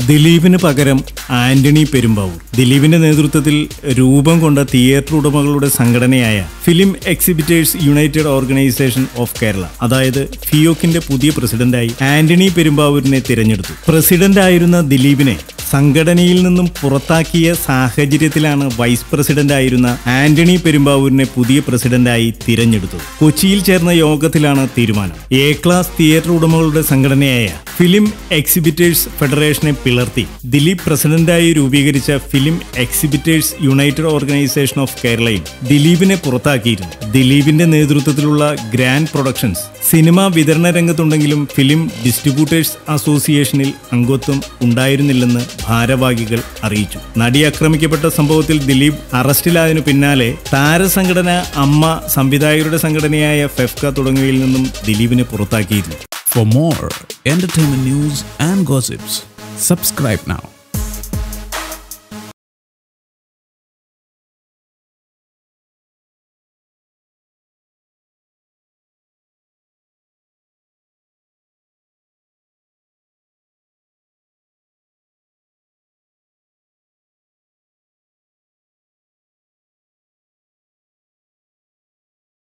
ദിലീപിന് പകരം ആന്റണി പെരുമ്പാവൂർ ദിലീപിന്റെ നേതൃത്വത്തിൽ രൂപം കൊണ്ട തിയേറ്റർ ഉടമകളുടെ സംഘടനയായ film exhibitors united organisation of Kerala അതായത് ഫിയോക്കിന്റെ പുതിയ പ്രസിഡന്റായി ആന്റണി പെരുമ്പാവൂരിനെ തിരഞ്ഞെടുത്തു പ്രസിഡന്റായിരുന്ന ദിലീപിനെ സംഘടനയിൽ നിന്നും പുറത്താക്കിയ സാഹചര്യത്തിലാണ് വൈസ് പ്രസിഡന്റ് ആയിരുന്ന ആന്റണി പെരുമ്പാവൂരിനെ പുതിയ പ്രസിഡന്റായി തിരഞ്ഞെടുത്തത് കൊച്ചിയിൽ ചേർന്ന യോഗത്തിലാണ് തീരുമാനം എ ക്ലാസ് തിയേറ്റർ ഉടമകളുടെ സംഘടനയായ ഫിലിം എക്സിബിറ്റേഴ്സ് ഫെഡറേഷനെ പിളർത്തി ദിലീപ് പ്രസിഡന്റായി രൂപീകരിച്ച film exhibitors united organisation of കേരളയും ദിലീപിനെ പുറത്താക്കിയിരുന്നു ദിലീപിന്റെ നേതൃത്വത്തിലുള്ള ഗ്രാൻഡ് പ്രൊഡക്ഷൻസ് സിനിമാ വിതരണ രംഗത്തുണ്ടെങ്കിലും ഫിലിം ഡിസ്ട്രിബ്യൂട്ടേഴ്സ് അസോസിയേഷനിൽ അംഗത്വം ഉണ്ടായിരുന്നില്ലെന്ന് ഭാരവാഹികൾ അറിയിച്ചു നടി ആക്രമിക്കപ്പെട്ട സംഭവത്തിൽ ദിലീപ് അറസ്റ്റിലായതിനു പിന്നാലെ താരസംഘടന അമ്മ സംവിധായകരുടെ സംഘടനയായ ഫെഫ്ക തുടങ്ങിയവയിൽ നിന്നും ദിലീപിനെ പുറത്താക്കിയിരുന്നു For more entertainment news and gossips, subscribe now